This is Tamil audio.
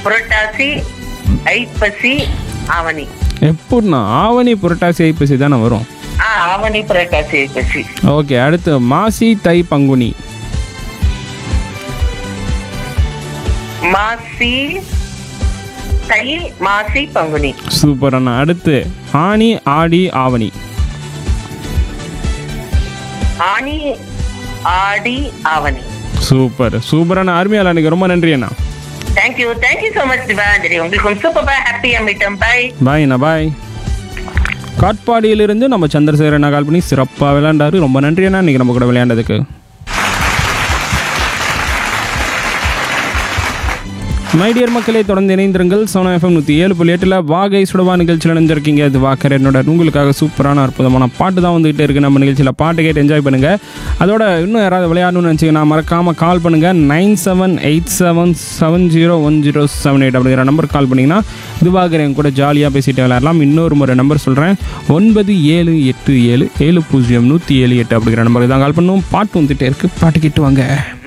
புரட்டாசி ஐப்பசி ஆவணி எப்படிண்ணா ஆவணி புரட்டாசி ஐப்பசி தானே வரும் ஆ ஆவணி புரட்டாசி ஐப்பசி ஓகே அடுத்து மாசி தை பங்குனி மாசி தை மாசி பங்குனி சூப்பர் அண்ணா அடுத்து ஆனி ஆடி ஆவணி ஆனி ஆடி ஆவணி சூப்பர் சூப்பர் அண்ணா அருமையால் அன்னைக்கு ரொம்ப நன்றி அண்ணா thank you thank you so much Divanjali உங்களுக்கு சூப்பர் ஹாப்பியா மீட்டம் பை பாய் அண்ணா பாய் காட்பாடியிலிருந்து நம்ம சந்திரசேகர் அண்ணா கால் பண்ணி சிறப்பாக விளையாண்டாரு ரொம்ப நன்றி அண்ணா இன்னைக்கு நம்ம கூட விளையாண்டதுக்கு மைடியர் மக்களை தொடர்ந்து இணைந்திருங்கள் சோனா எஃப்எம் நூற்றி ஏழு புள்ளி எட்டில் வாகை சுடவா நிகழ்ச்சியில் இணைஞ்சிருக்கீங்க அது வாக்கர் என்னோட உங்களுக்காக சூப்பரான அற்புதமான பாட்டு தான் வந்துகிட்டே இருக்கு நம்ம நிகழ்ச்சியில் பாட்டு கேட்டு என்ஜாய் பண்ணுங்க அதோட இன்னும் யாராவது விளையாடணும்னு நினச்சிங்கன்னா மறக்காமல் கால் பண்ணுங்க nine seven eight seven seven zero one zero seven eight அப்படிங்கிற நம்பர் கால் பண்ணிங்கன்னா இதுவாகர் என் கூட ஜாலியாக பேசிட்டு விளையாடலாம் இன்னொரு முறை நம்பர் சொல்கிறேன் ஒன்பது ஏழு எட்டு ஏழு ஏழு பூஜ்ஜியம் நூற்றி ஏழு எட்டு அப்படிங்கிற நம்பருக்கு தான் கால் பண்ணுவோம் பாட்டு வந்துட்டே இருக்கு பாட்டு கேட்டு வாங்க